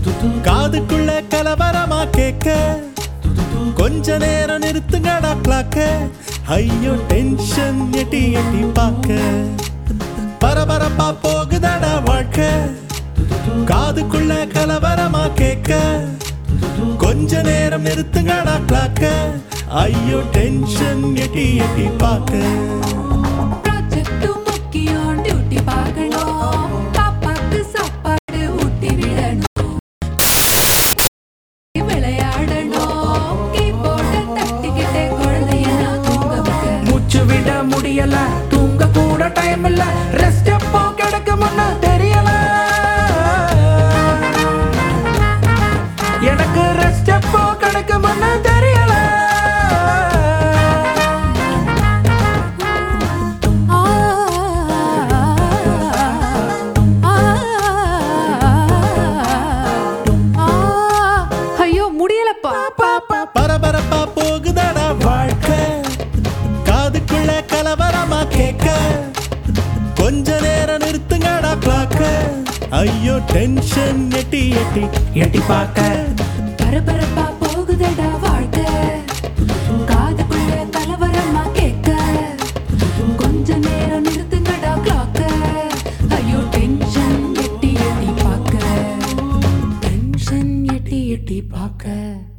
காதுக்குள்ள கலவரமா கேட்க கொஞ்ச நேரம் நிறுத்துங்கடா கிளாக்க ஐயோ டென்ஷன் எட்டி எட்டி பார்க்க பரபரப்பா போகுதடா வாழ்க்கை காதுக்குள்ள கலவரமா கேட்க கொஞ்ச நேரம் நிறுத்துங்கடா கிளாக்க ஐயோ டென்ஷன் எட்டி எட்டி பார்க்க ப்ராஜெக்ட் முக்கியம் டியூட்டி பார்க்கணும் பாப்பாக்கு சாப்பாடு ஊட்டி விடணும் விளையாடணும் கீபோர்ட தட்டிக்கிட்டே குழந்தைய நான் தூங்க வைக்க மூச்சு விட முடியல தூங்க கூட டைம் இல்ல ரெஸ்ட் எப்போ கிடைக்கும்னு தெரியல எனக்கு ரெஸ்ட் எப்போ கிடைக்கும்னு தெரியல ஆ, ஆ, ஆ, ஐயோ முடியலப்பா பரபரப்பா போகுதடா வாழ்க்கை காதுக்குள்ள கலவரமா கேட்க கொஞ்ச நேரம் நிறுத்துங்கடா கிளாக்க ஐயோ டென்ஷன் எட்டி எட்டி எட்டி பார்க்க பரபரப்பா போகுதடா வாழ்க்கை காதுக்குள்ள கலவரமா கேட்க கொஞ்ச நேரம் நிறுத்துங்கடா கிளாக்க ஐயோ டென்ஷன் எட்டி எட்டி பார்க்க டென்ஷன் எட்டி எட்டி பார்க்க